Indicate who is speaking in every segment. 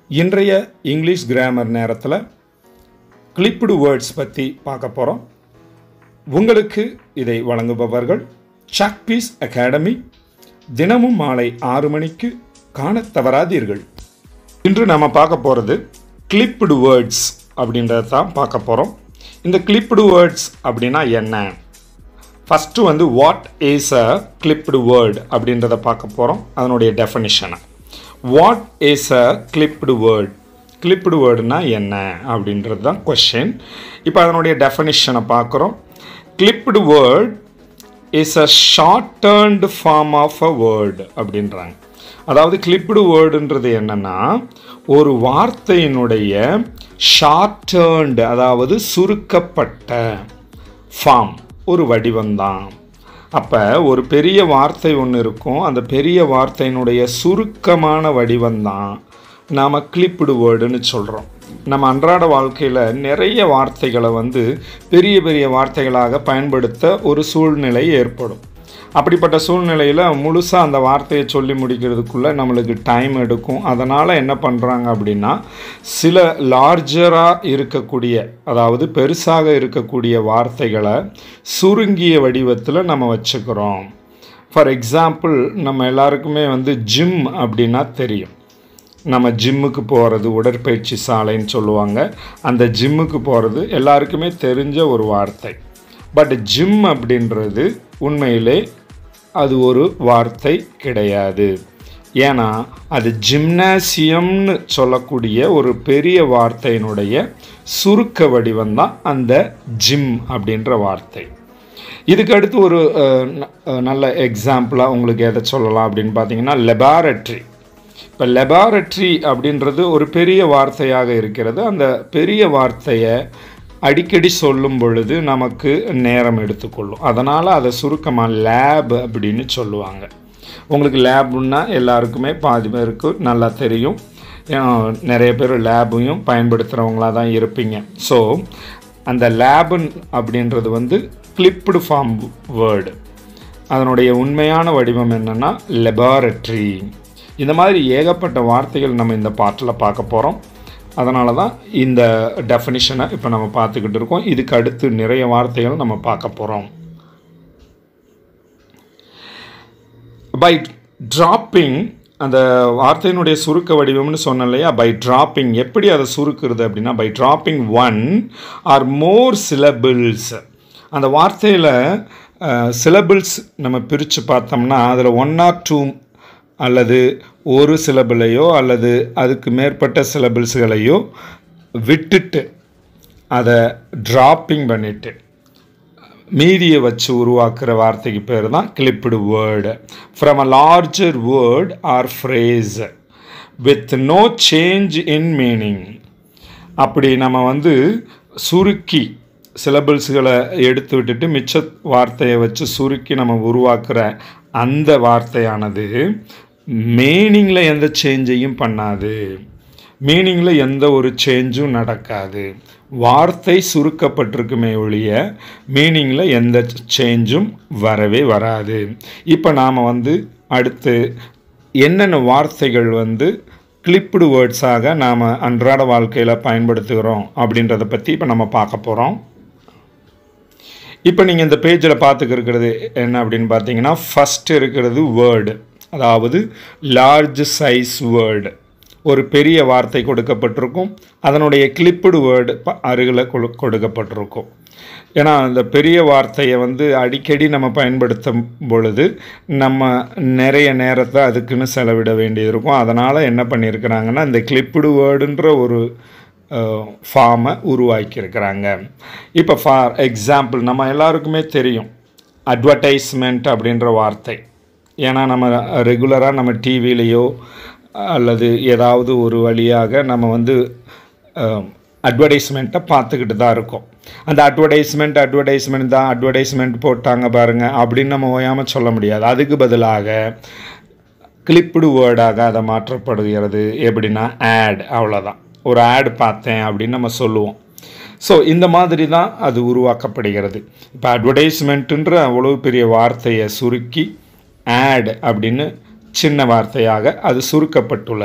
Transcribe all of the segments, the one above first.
Speaker 1: இன்றைய English grammar நேரத்தில் clipped words பற்றி பார்க்க போகிறோம் உங்களுக்கு இதை வழங்குபவர்கள் சாக்பீஸ் அகாடமி தினமும் மாலை ஆறு மணிக்கு காணத் தவறாதீர்கள் இன்று நம்ம பார்க்க போகிறது கிளிப்டு வேர்ட்ஸ் அப்படின்றத தான் பார்க்க போகிறோம் இந்த கிளிப்டு வேர்ட்ஸ் அப்படின்னா என்ன ஃபஸ்ட்டு வந்து what is a clipped word அப்படின்றத பார்க்க போகிறோம் அதனுடைய டெஃபனிஷனை what is a clipped word clipped வேர்டுனா என்ன அப்படின்றது தான் கொஷின் இப்போ அதனுடைய டெஃபனிஷனை பார்க்குறோம் clipped word is a short turned form of a word அப்படின்றாங்க அதாவது கிளிப்டு வேர்டுன்றது என்னன்னா ஒரு வார்த்தையினுடைய ஷார்ட் டேர்ன்டு அதாவது சுருக்கப்பட்ட ஃபார்ம் ஒரு வடிவம்தான் அப்போ ஒரு பெரிய வார்த்தை ஒன்று இருக்கும் அந்த பெரிய வார்த்தையினுடைய சுருக்கமான வடிவம்தான் நாம் கிளிப்டு வேர்டுன்னு சொல்கிறோம் நம்ம அன்றாட வாழ்க்கையில் நிறைய வார்த்தைகளை வந்து பெரிய பெரிய வார்த்தைகளாக பயன்படுத்த ஒரு சூழ்நிலை ஏற்படும் அப்படிப்பட்ட சூழ்நிலையில் முழுசாக அந்த வார்த்தையை சொல்லி முடிக்கிறதுக்குள்ளே நம்மளுக்கு டைம் எடுக்கும் அதனால் என்ன பண்ணுறாங்க அப்படின்னா சில லார்ஜராக இருக்கக்கூடிய அதாவது பெருசாக இருக்கக்கூடிய வார்த்தைகளை சுருங்கிய வடிவத்தில் நம்ம வச்சுக்கிறோம் ஃபார் எக்ஸாம்பிள் நம்ம எல்லாருக்குமே வந்து ஜிம் அப்படின்னா தெரியும் நம்ம ஜிம்முக்கு போகிறது உடற்பயிற்சி சாலைன்னு சொல்லுவாங்க அந்த ஜிம்முக்கு போகிறது எல்லாருக்குமே தெரிஞ்ச ஒரு வார்த்தை பட் ஜிம் அப்படின்றது உண்மையிலே அது ஒரு வார்த்தை கிடையாது ஏன்னா அது ஜிம்னாசியம்னு சொல்லக்கூடிய ஒரு பெரிய வார்த்தையினுடைய சுருக்க வடிவம் தான் அந்த ஜிம் அப்படின்ற வார்த்தை இதுக்கு அடுத்து ஒரு அஹ், ந- அஹ், நல்ல எக்ஸாம்பிளாக உங்களுக்கு எதை சொல்லலாம் அப்படின்னு பார்த்தீங்கன்னா லெபார்ட்ரி இப்போ லெபார்ட்ரி அப்படின்றது ஒரு பெரிய வார்த்தையாக இருக்கிறது அந்த பெரிய வார்த்தையை அடிக்கடி சொல்லும் பொழுது நமக்கு நேரம் எடுத்துக்கொள்ளும் அதனால் அதை சுருக்கமாக லேப் அப்படின்னு சொல்லுவாங்க உங்களுக்கு லேப்னா எல்லாருக்குமே பாதி பேருக்கு நல்லா தெரியும் ஏன்னா, நிறைய பேர் லேபையும் பயன்படுத்துகிறவங்களா தான் இருப்பீங்க ஸோ அந்த லேபுன் அப்படின்றது வந்து கிளிப்டு ஃபார்ம் வேர்டு அதனுடைய உண்மையான வடிவம் என்னன்னா லெபார்ட்ரி இந்த மாதிரி ஏகப்பட்ட வார்த்தைகள் நம்ம இந்த பாட்டில் பார்க்க போகிறோம் அதனால தான் இந்த டெஃபினிஷனை இப்போ நம்ம பார்த்துக்கிட்டு இருக்கோம் இதுக்கு அடுத்து நிறைய வார்த்தைகள் நம்ம பார்க்க போகிறோம் பை டிராப்பிங் அந்த வார்த்தையினுடைய சுருக்க வடிவம்னு சொன்னேன் இல்லையா பை டிராப்பிங் எப்படி அதை சுருக்குறது அப்படின்னா by dropping one or more syllables அந்த வார்த்தையில் சிலபிள்ஸ் நம்ம பிரித்து பார்த்தோம்னா அதில் ஒன் ஆர் டூ அல்லது ஒரு சிலபிளையோ அல்லது அதுக்கு மேற்பட்ட சிலபிள்ஸ்களையோ விட்டுட்டு அதை டிராப்பிங் பண்ணிட்டு மீதியை வச்சு உருவாக்குற வார்த்தைக்கு பேர் தான் clipped word from a larger word or phrase with no change in meaning அப்படி நம்ம வந்து சுருக்கி சிலபிள்ஸ்களை எடுத்து விட்டுட்டு மிச்ச வார்த்தையை வச்சு சுருக்கி நம்ம உருவாக்குற அந்த வார்த்தையானது மீனிங்கில் எந்த சேஞ்சையும் பண்ணாது மீனிங்கில் எந்த ஒரு சேஞ்சும் நடக்காது வார்த்தை சுருக்கப்பட்டிருக்குமே ஒழிய மீனிங்கில் எந்த சேஞ்சும் வரவே வராது இப்போ நாம் வந்து அடுத்து என்னென்ன வார்த்தைகள் வந்து கிளிப்டு வேர்ட்ஸாக நாம் அன்றாட வாழ்க்கையில் பயன்படுத்துகிறோம் அப்படின்றத பற்றி இப்போ நம்ம பார்க்க போகிறோம் இப்போ நீங்கள் இந்த பேஜில் பார்த்துக்க இருக்கிறது என்ன அப்படின்னு பார்த்தீங்கன்னா ஃபஸ்ட் இருக்கிறது வேர்டு அதாவது லார்ஜ் சைஸ் வேர்டு ஒரு பெரிய வார்த்தை கொடுக்கப்பட்டிருக்கும் அதனுடைய கிளிப்புடு வேர்டு அருகில் கொடு கொடுக்கப்பட்டிருக்கும் ஏன்னா அந்த பெரிய வார்த்தையை வந்து அடிக்கடி நம்ம பயன்படுத்தும் பொழுது நம்ம நிறைய நேரத்தை அதுக்குன்னு செலவிட வேண்டியது இருக்கும் அதனால் என்ன பண்ணியிருக்கிறாங்கன்னா இந்த கிளிப்புடு வேர்டுன்ற ஒரு ஃபார்மை உருவாக்கியிருக்கிறாங்க இப்போ ஃபார் எக்ஸாம்பிள் நம்ம எல்லாருக்குமே தெரியும் அட்வர்டைஸ்மெண்ட் அப்படின்ற வார்த்தை ஏன்னா நம்ம ரெகுலராக நம்ம டிவிலேயோ அல்லது ஏதாவது ஒரு வழியாக நம்ம வந்து அட்வர்டைஸ்மெண்ட்டை பார்த்துக்கிட்டு தான் இருக்கோம் அந்த அட்வர்டைஸ்மெண்ட் அட்வர்டைஸ்மெண்ட் தான் அட்வர்டைஸ்மெண்ட் போட்டாங்க பாருங்கள் அப்படின்னு நம்ம ஓயாமல் சொல்ல முடியாது அதுக்கு பதிலாக கிளிப்டு வேர்டாக அதை மாற்றப்படுகிறது எப்படின்னா ஆட் அவ்வளோதான் ஒரு ஆட் பார்த்தேன் அப்படின்னு நம்ம சொல்லுவோம் ஸோ இந்த மாதிரி தான் அது உருவாக்கப்படுகிறது இப்போ அட்வர்டைஸ்மெண்ட்டுன்ற அவ்வளோ பெரிய வார்த்தையை சுருக்கி ஆட் அப்படின்னு சின்ன வார்த்தையாக அது சுருக்கப்பட்டுள்ளது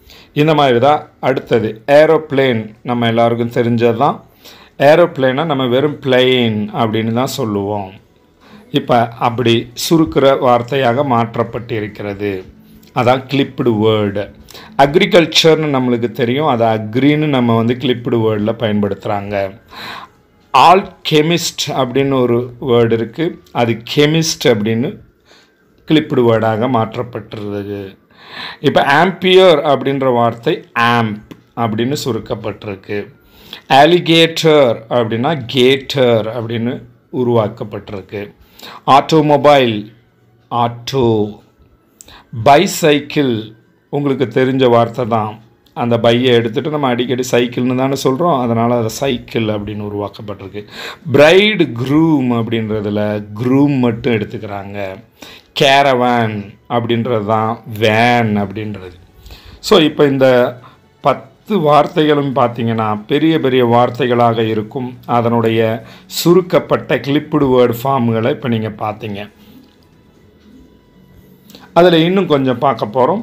Speaker 1: இந்த மாதிரி தான் அடுத்தது ஏரோப்ளேன் நம்ம எல்லாருக்கும் தெரிஞ்சது தான் ஏரோப்ளேனை நம்ம வெறும் பிளெயின் அப்படின்னு தான் சொல்லுவோம் இப்போ அப்படி சுருக்கிற வார்த்தையாக மாற்றப்பட்டிருக்கிறது அதான் கிளிப்டு வேர்டு அக்ரிகல்ச்சர்னு நம்மளுக்கு தெரியும் அது அக்ரின்னு நம்ம வந்து கிளிப்டு வேர்டில் பயன்படுத்துகிறாங்க ஆல் கெமிஸ்ட் அப்படின்னு ஒரு வேர்டு இருக்குது அது கெமிஸ்ட் அப்படின்னு கிளிப்டு வேர்டாக மாற்றப்பட்டுருது இப்போ ஆம்பியர் அப்படின்ற வார்த்தை ஆம்ப் அப்படின்னு சுருக்கப்பட்டிருக்கு ஆலிகேட்டர் அப்படின்னா கேட்டர் அப்படின்னு உருவாக்கப்பட்டிருக்கு ஆட்டோமொபைல் ஆட்டோ பைசைக்கிள் உங்களுக்கு தெரிஞ்ச வார்த்தை தான் அந்த பையை எடுத்துகிட்டு நம்ம அடிக்கடி சைக்கிள்னு தானே சொல்கிறோம் அதனால் அதை சைக்கிள் அப்படின்னு உருவாக்கப்பட்டிருக்கு பிரைடு க்ரூம் அப்படின்றதுல க்ரூம் மட்டும் எடுத்துக்கிறாங்க கேரவேன் அப்படின்றது தான் வேன் அப்படின்றது ஸோ இப்போ இந்த பத்து வார்த்தைகளும் பார்த்தீங்கன்னா பெரிய பெரிய வார்த்தைகளாக இருக்கும் அதனுடைய சுருக்கப்பட்ட கிளிப்புடு வேர்டு ஃபார்ம்களை இப்போ நீங்கள் பார்த்தீங்க அதில் இன்னும் கொஞ்சம் பார்க்க போகிறோம்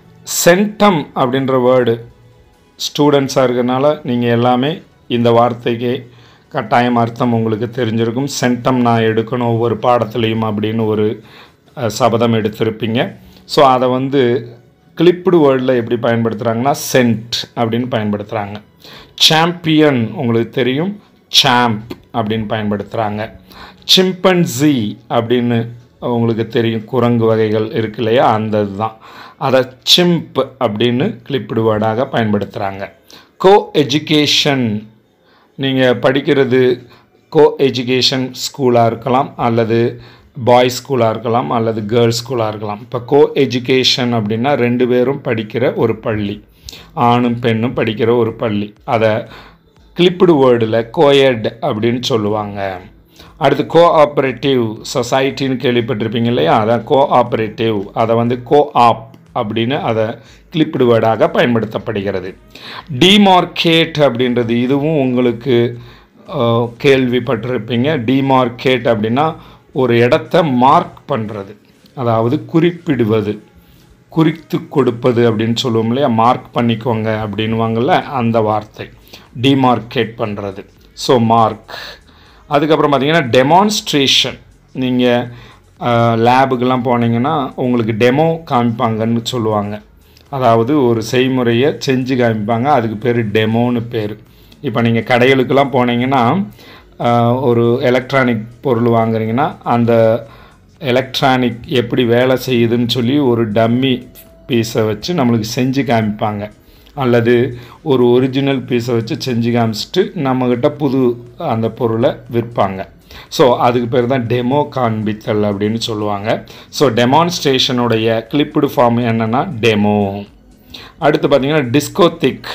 Speaker 1: சென்டம் அப்படின்ற வேர்டு ஸ்டூடெண்ட்ஸாக இருக்கிறனால நீங்கள் எல்லாமே இந்த வார்த்தைக்கு கட்டாயம் அர்த்தம் உங்களுக்கு தெரிஞ்சிருக்கும் சென்டம் நான் எடுக்கணும் ஒவ்வொரு பாடத்துலேயும் அப்படின்னு ஒரு அஹ், சபதம் எடுத்திருப்பீங்க ஸோ அதை வந்து கிளிப்டு வேர்டில் எப்படி பயன்படுத்துகிறாங்கன்னா சென்ட் அப்படின்னு பயன்படுத்துகிறாங்க சாம்பியன் உங்களுக்கு தெரியும் சாம்ப் அப்படின்னு பயன்படுத்துகிறாங்க சிம்பன்சி அப்படின்னு உங்களுக்கு தெரியும் குரங்கு வகைகள் இருக்கு இல்லையா அந்த இதுதான் அதை சிம்ப் அப்படின்னு கிளிப்டு வேர்டாக பயன்படுத்துகிறாங்க கோ எஜுகேஷன் நீங்கள் படிக்கிறது கோ எஜுகேஷன் ஸ்கூலாக இருக்கலாம் அல்லது பாய்ஸ் ஸ்கூலாக இருக்கலாம் அல்லது கேர்ள்ஸ் ஸ்கூலாக இருக்கலாம் இப்போ கோ எஜுகேஷன் அப்படின்னா ரெண்டு பேரும் படிக்கிற ஒரு பள்ளி ஆணும் பெண்ணும் படிக்கிற ஒரு பள்ளி அதை கிளிப்டு வேர்டில் கோயட் அப்படின்னு சொல்லுவாங்க அடுத்து கோ ஆப்ரேட்டிவ் சொசைட்டின்னு கேள்விப்பட்டிருப்பீங்க இல்லையா அதான் கோ ஆப்ரேட்டிவ் அதை வந்து கோ ஆப் அப்படின்னு அதை கிளிப்டு வேர்டாக பயன்படுத்தப்படுகிறது டிமார்க்கேட் அப்படின்றது இதுவும் உங்களுக்கு அஹ், கேள்விப்பட்டிருப்பீங்க டிமார்க்கேட் அப்படின்னா ஒரு இடத்த மார்க் பண்ணுறது அதாவது குறிப்பிடுவது குறித்து கொடுப்பது அப்படின்னு சொல்லுவோம் இல்லையா மார்க் பண்ணிக்கோங்க அப்படின்வாங்கல்ல அந்த வார்த்தை டிமார்க்கேட் பண்ணுறது ஸோ மார்க் அதுக்கப்புறம் பார்த்தீங்கன்னா டெமான்ஸ்ட்ரேஷன் நீங்கள் லேபுக்கெல்லாம் போனீங்கன்னா உங்களுக்கு டெமோ காமிப்பாங்கன்னு சொல்லுவாங்க அதாவது ஒரு செய்முறையை செஞ்சு காமிப்பாங்க அதுக்கு பேர் டெமோன்னு பேர் இப்போ நீங்கள் கடைகளுக்கெல்லாம் போனீங்கன்னா ஆஹ், ஒரு எலக்ட்ரானிக் பொருள் வாங்குறீங்கன்னா அந்த எலக்ட்ரானிக் எப்படி வேலை செய்யுதுன்னு சொல்லி ஒரு டம்மி பீஸை வச்சு நம்மளுக்கு செஞ்சு காமிப்பாங்க அல்லது ஒரு ஒரிஜினல் பீஸை வச்சு செஞ்சு காமிச்சிட்டு நம்மக்கிட்ட புது அந்த பொருளை விற்பாங்க ஸோ அதுக்கு பேர் தான் டெமோ காண்பித்தல் அப்படின்னு சொல்லுவாங்க ஸோ டெமான்ஸ்ட்ரேஷனுடைய கிளிப்டு ஃபார்ம் என்னென்னா டெமோ அடுத்து பார்த்தீங்கன்னா டிஸ்கோத்திக்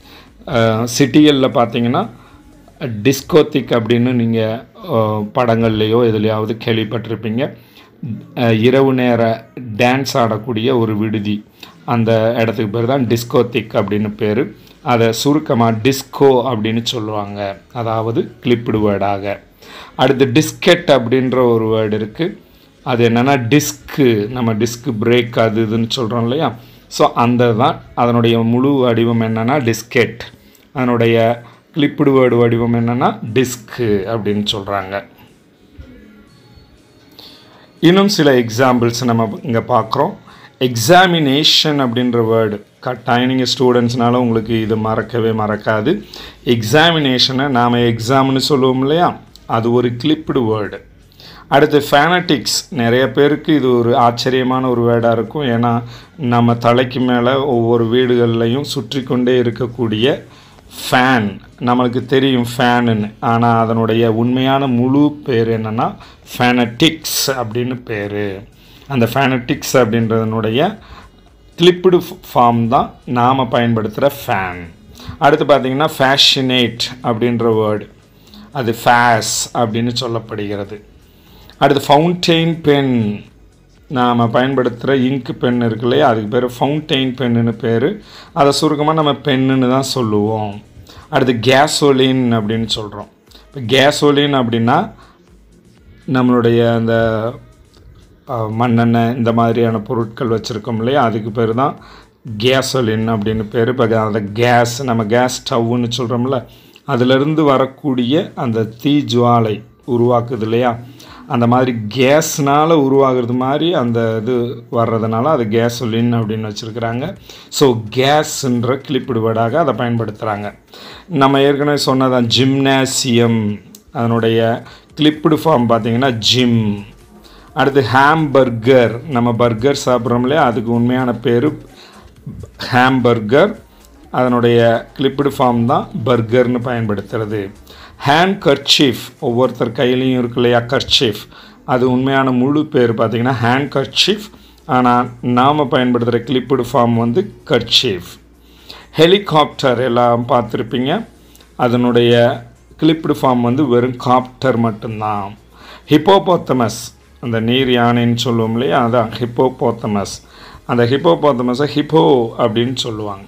Speaker 1: சிட்டிகளில் பார்த்தீங்கன்னா டிஸ்கோத்திக் அப்படின்னு நீங்கள் படங்கள்லேயோ எதுலையாவது கேள்விப்பட்டிருப்பீங்க அஹ், இரவு நேர டான்ஸ் ஆடக்கூடிய ஒரு விடுதி அந்த இடத்துக்கு பேர் தான் டிஸ்கோத்திக் அப்படின்னு பேர் அதை சுருக்கமாக டிஸ்கோ அப்படின்னு சொல்லுவாங்க அதாவது கிளிப்டு வேர்டாக அடுத்து டிஸ்கெட் அப்படின்ற ஒரு வேர்டு இருக்குது அது என்னென்னா டிஸ்க்கு நம்ம டிஸ்க்கு பிரேக் அது இதுன்னு சொல்கிறோம் இல்லையா ஸோ அந்த தான் அதனுடைய முழு வடிவம் என்னென்னா டிஸ்கெட் அதனுடைய கிளிப்டு வேர்டு வடிவம் என்னென்னா டிஸ்க்கு அப்படின்னு சொல்கிறாங்க இன்னும் சில எக்ஸாம்பிள்ஸ் நம்ம இங்கே பார்க்குறோம் எக்ஸாமினேஷன் அப்படின்ற வேர்டு கட்டாயம் நீங்கள் ஸ்டூடெண்ட்ஸ்னால உங்களுக்கு இது மறக்கவே மறக்காது எக்ஸாமினேஷனை நாம் எக்ஸாம்னு சொல்லுவோம் இல்லையா அது ஒரு கிளிப்டு வேர்டு அடுத்து ஃபேனட்டிக்ஸ் நிறைய பேருக்கு இது ஒரு ஆச்சரியமான ஒரு வேர்டாக இருக்கும் ஏன்னா நம்ம தலைக்கு மேலே ஒவ்வொரு வீடுகள்லையும் சுற்றி கொண்டே இருக்கக்கூடிய ஃபேன் நம்மளுக்கு தெரியும் ஃபேனுன்னு ஆனால் அதனுடைய உண்மையான முழு பேர் என்னென்னா ஃபேனட்டிக்ஸ் அப்படின்னு பேர் அந்த ஃபேனட்டிக்ஸ் அப்படின்றதனுடைய கிளிப்டு ஃபார்ம் தான் நாம் பயன்படுத்துகிற ஃபேன் அடுத்து பார்த்தீங்கன்னா ஃபேஷினேட் அப்படின்ற வேர்டு அது ஃபேஸ் அப்படின்னு சொல்லப்படுகிறது அடுத்து ஃபவுண்டெயின் பென் நாம் பயன்படுத்துகிற இங்க் பென் இருக்கு இல்லையா அதுக்கு பேர் ஃபவுண்டெயின் பென்னுன்னு பேர் அதை சுருக்கமாக நம்ம பென்னுன்னு தான் சொல்லுவோம் அடுத்து கேசோலின் அப்படின்னு சொல்கிறோம் இப்போ கேசோலின் அப்படின்னா நம்மளுடைய அந்த அஹ், மண்ணெண்ணெய் இந்த மாதிரியான பொருட்கள் வச்சுருக்கோம் இல்லையா அதுக்கு பேர் தான் கேசோலின் அப்படின்னு பேர் இப்போ அந்த கேஸ் நம்ம கேஸ் ஸ்டவ்னு சொல்கிறோம்ல அதிலிருந்து வரக்கூடிய அந்த தீ ஜுவாலை உருவாக்குது இல்லையா அந்த மாதிரி கேஸ்னால் உருவாகிறது மாதிரி அந்த இது வர்றதுனால அது கேசோலின் அப்படின்னு வச்சுருக்குறாங்க ஸோ கேஸ்ன்ற கிளிப்பிடுவடாக அதை பயன்படுத்துகிறாங்க நம்ம ஏற்கனவே சொன்னதான் ஜிம்னாசியம் அதனுடைய கிளிப்பிடு ஃபார்ம் பார்த்திங்கன்னா ஜிம் அடுத்து ஹாம்பர்கர் நம்ம பர்கர் சாப்பிட்றோம் இல்லையா அதுக்கு உண்மையான பேர் ஹாம்பர்கர் அதனுடைய கிளிப்பிடு ஃபார்ம் தான் பர்கர்னு பயன்படுத்துறது ஹேண்ட் கர்ச்சீஃப் ஒவ்வொருத்தர் கையிலையும் இருக்கு இல்லையா கர்ச்சீஃப் அது உண்மையான முழு பேர் பார்த்திங்கன்னா ஹேண்ட் கர்ச்சீஃப் ஆனால் நாம் பயன்படுத்துகிற கிளிப்பிடு ஃபார்ம் வந்து கர்ச்சீஃப் ஹெலிகாப்டர் எல்லாம் பார்த்துருப்பீங்க அதனுடைய கிளிப்பிடு ஃபார்ம் வந்து வெறும் காப்டர் மட்டும்தான் ஹிப்போபோத்தமஸ் அந்த நீர் யானைன்னு சொல்லுவோம் இல்லையா அதான் ஹிப்போபோத்தமஸ் அந்த ஹிப்போபோத்தமஸை ஹிப்போ அப்படின்னு சொல்லுவாங்க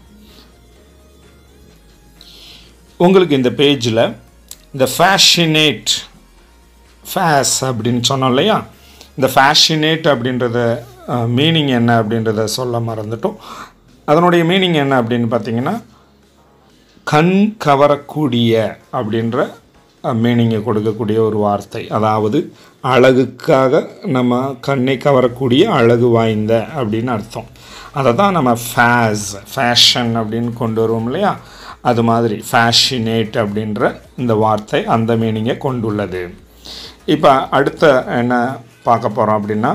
Speaker 1: உங்களுக்கு இந்த பேஜில் இந்த ஃபேஷினேட் ஃபேஸ் அப்படின்னு சொன்னோம் இல்லையா இந்த ஃபேஷினேட் அப்படின்றத மீனிங் என்ன அப்படின்றத சொல்ல மறந்துட்டோம் அதனுடைய மீனிங் என்ன அப்படின்னு பார்த்தீங்கன்னா கண் கவரக்கூடிய அப்படின்ற மீனிங்கை கொடுக்கக்கூடிய ஒரு வார்த்தை அதாவது அழகுக்காக நம்ம கண்ணை கவரக்கூடிய அழகு வாய்ந்த அப்படின்னு அர்த்தம் அதை தான் நம்ம ஃபேஸ் ஃபேஷன் அப்படின்னு கொண்டு வருவோம் இல்லையா அது மாதிரி ஃபேஷினேட் அப்படின்ற இந்த வார்த்தை அந்த மீனிங்கை கொண்டுள்ளது இப்போ அடுத்த என்ன பார்க்க போகிறோம் அப்படின்னா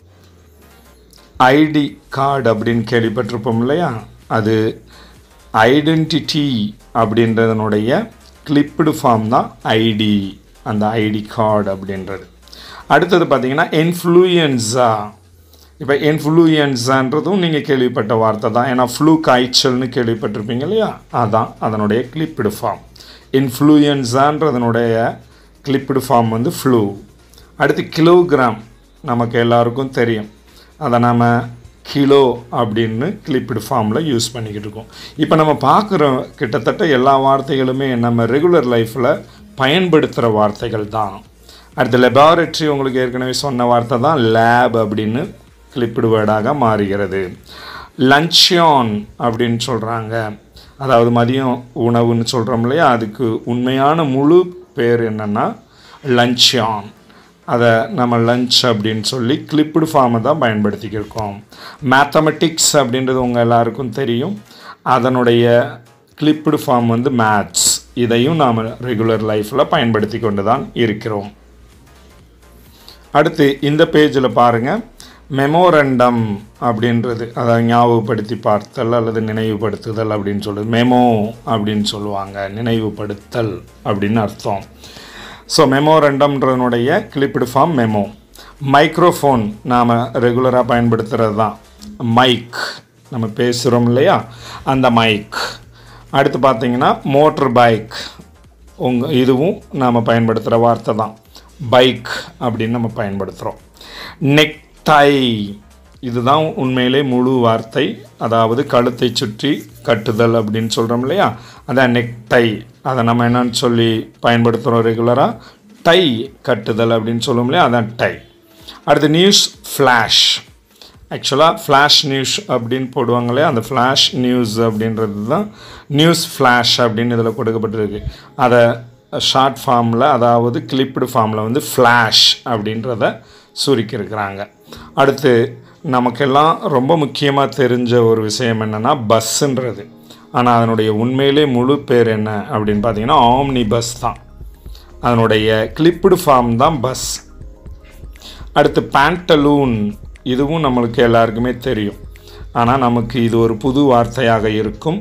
Speaker 1: ஐடி கார்டு அப்படின்னு கேள்விப்பட்டிருப்போம் இல்லையா அது ஐடென்டிட்டி அப்படின்றதனுடைய கிளிப்டு ஃபார்ம் தான் ஐடி அந்த ஐடி கார்டு அப்படின்றது அடுத்தது பார்த்தீங்கன்னா இன்ஃப்ளூயன்ஸா இப்போ இன்ஃப்ளூயன்ஸான்றதும் நீங்கள் கேள்விப்பட்ட வார்த்தை தான் ஏன்னா ஃப்ளூ காய்ச்சல்னு கேள்விப்பட்டிருப்பீங்க இல்லையா அதான் அதனுடைய கிளிப்பிடு ஃபார்ம் இன்ஃப்ளூயன்ஸான்றதனுடைய கிளிப்பிடு ஃபார்ம் வந்து ஃப்ளூ அடுத்து கிலோகிராம் நமக்கு எல்லாருக்கும் தெரியும் அதை நம்ம கிலோ அப்படின்னு கிளிப்பிடு ஃபார்மில் யூஸ் பண்ணிக்கிட்டு இருக்கோம் இப்போ நம்ம பார்க்குற கிட்டத்தட்ட எல்லா வார்த்தைகளுமே நம்ம ரெகுலர் லைஃப்பில் பயன்படுத்துகிற வார்த்தைகள் தான் அடுத்து லெபார்ட்ரி உங்களுக்கு ஏற்கனவே சொன்ன வார்த்தை தான் லேப் அப்படின்னு கிளிப்பிடு வேர்டாக மாறுகிறது லஞ்சியான் அப்படின்னு சொல்கிறாங்க அதாவது மதியம் உணவுன்னு சொல்கிறோம் இல்லையா அதுக்கு உண்மையான முழு பேர் என்னென்னா லஞ்சியான் அதை நம்ம லஞ்ச் அப்படின்னு சொல்லி கிளிப்பிடு ஃபார்மை தான் பயன்படுத்திக்கிருக்கோம் மேத்தமெட்டிக்ஸ் அப்படின்றது உங்கள் எல்லாருக்கும் தெரியும் அதனுடைய கிளிப்பிடு ஃபார்ம் வந்து மேத்ஸ் இதையும் நாம் ரெகுலர் லைஃப்பில் பயன்படுத்தி கொண்டு தான் இருக்கிறோம் அடுத்து இந்த பேஜில் பாருங்கள் மெமோரண்டம் அப்படின்றது அதாவது ஞாபகப்படுத்தி பார்த்தல் அல்லது நினைவுபடுத்துதல் அப்படின்னு சொல்லுது மெமோ அப்படின்னு சொல்லுவாங்க நினைவுபடுத்தல் அப்படின்னு அர்த்தம் ஸோ மெமோரண்டம்ன்றதனுடைய கிளிப்பிடு ஃபார்ம் மெமோ மைக்ரோஃபோன் நாம் ரெகுலராக பயன்படுத்துகிறது தான் மைக் நம்ம பேசுகிறோம் இல்லையா அந்த மைக் அடுத்து பார்த்தீங்கன்னா மோட்ரு பைக் உங்கள் இதுவும் நாம் பயன்படுத்துகிற வார்த்தை தான் பைக் அப்படின்னு நம்ம பயன்படுத்துகிறோம் நெக் டை இதுதான் உண்மையிலே முழு வார்த்தை அதாவது கழுத்தை சுற்றி கட்டுதல் அப்படின்னு சொல்கிறோம் இல்லையா அதான் நெக் டை அதை நம்ம என்னன்னு சொல்லி பயன்படுத்துகிறோம் ரெகுலராக டை கட்டுதல் அப்படின்னு சொல்லுவோம் இல்லையா அதான் டை அடுத்து நியூஸ் ஃப்ளாஷ் ஆக்சுவலாக ஃப்ளாஷ் நியூஸ் அப்படின்னு போடுவாங்க இல்லையா அந்த ஃப்ளாஷ் நியூஸ் அப்படின்றது தான் நியூஸ் ஃப்ளாஷ் அப்படின்னு இதில் கொடுக்கப்பட்டிருக்கு அதை ஷார்ட் ஃபார்மில் அதாவது கிளிப்டு ஃபார்மில் வந்து ஃப்ளாஷ் அப்படின்றத சுருக்கியிருக்கிறாங்க அடுத்து நமக்கெல்லாம் ரொம்ப முக்கியமாக தெரிஞ்ச ஒரு விஷயம் என்னென்னா பஸ்ஸுன்றது ஆனால் அதனுடைய உண்மையிலே முழு பேர் என்ன அப்படின்னு பார்த்தீங்கன்னா ஆம்னி பஸ் தான் அதனுடைய கிளிப்டு ஃபார்ம் தான் பஸ் அடுத்து பேண்டலூன் இதுவும் நம்மளுக்கு எல்லாருக்குமே தெரியும் ஆனால் நமக்கு இது ஒரு புது வார்த்தையாக இருக்கும்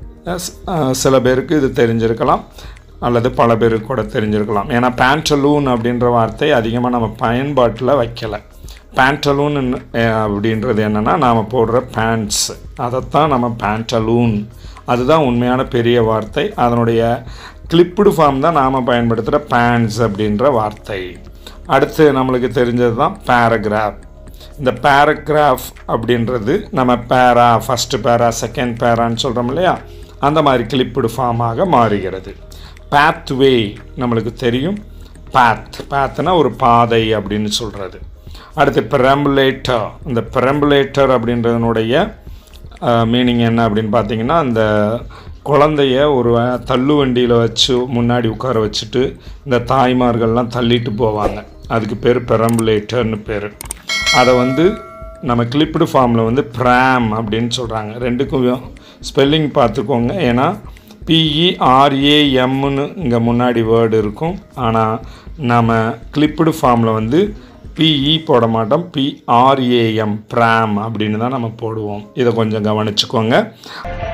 Speaker 1: சில பேருக்கு இது தெரிஞ்சிருக்கலாம் அல்லது பல பேருக்கு கூட தெரிஞ்சிருக்கலாம் ஏன்னா பேண்டலூன் அப்படின்ற வார்த்தை அதிகமாக நம்ம பயன்பாட்டில் வைக்கலை பேண்டலூன் அப்படின்றது என்னென்னா நாம் போடுற பேண்ட்ஸ் அதைத்தான் நம்ம பேண்டலூன் அதுதான் உண்மையான பெரிய வார்த்தை அதனுடைய கிளிப்புடு ஃபார்ம் தான் நாம் பயன்படுத்துகிற பேண்ட்ஸ் அப்படின்ற வார்த்தை அடுத்து நம்மளுக்கு தெரிஞ்சது தான் பேராகிராஃப் இந்த பேராகிராஃப் அப்படின்றது நம்ம பேரா ஃபஸ்ட்டு பேரா செகண்ட் பேரான்னு சொல்கிறோம் இல்லையா அந்த மாதிரி கிளிப்புடு ஃபார்மாக மாறுகிறது பேத்வே நம்மளுக்கு தெரியும் பேத் பேத்னா ஒரு பாதை அப்படின்னு சொல்கிறது அடுத்து பெரம்புலேட்டர் இந்த பெரம்புலேட்டர் அப்படின்றதனுடைய மீனிங் என்ன அப்படின்னு பார்த்தீங்கன்னா அந்த குழந்தைய ஒரு தள்ளு வண்டியில் வச்சு முன்னாடி உட்கார வச்சுட்டு இந்த தாய்மார்கள்லாம் தள்ளிட்டு போவாங்க அதுக்கு பேர் பெரம்புலேட்டர்னு பேர் அதை வந்து நம்ம கிளிப்டு ஃபார்மில் வந்து ப்ராம் அப்படின்னு சொல்கிறாங்க ரெண்டுக்கும் ஸ்பெல்லிங் பார்த்துக்கோங்க ஏன்னா பிஇஆர்ஏஎம்னு இங்கே முன்னாடி வேர்டு இருக்கும் ஆனால் நம்ம கிளிப்டு ஃபார்மில் வந்து பிஇ போட மாட்டோம் பிஆர்ஏஎம் ப்ராம் அப்படின்னு தான் நம்ம போடுவோம் இதை கொஞ்சம் கவனிச்சுக்கோங்க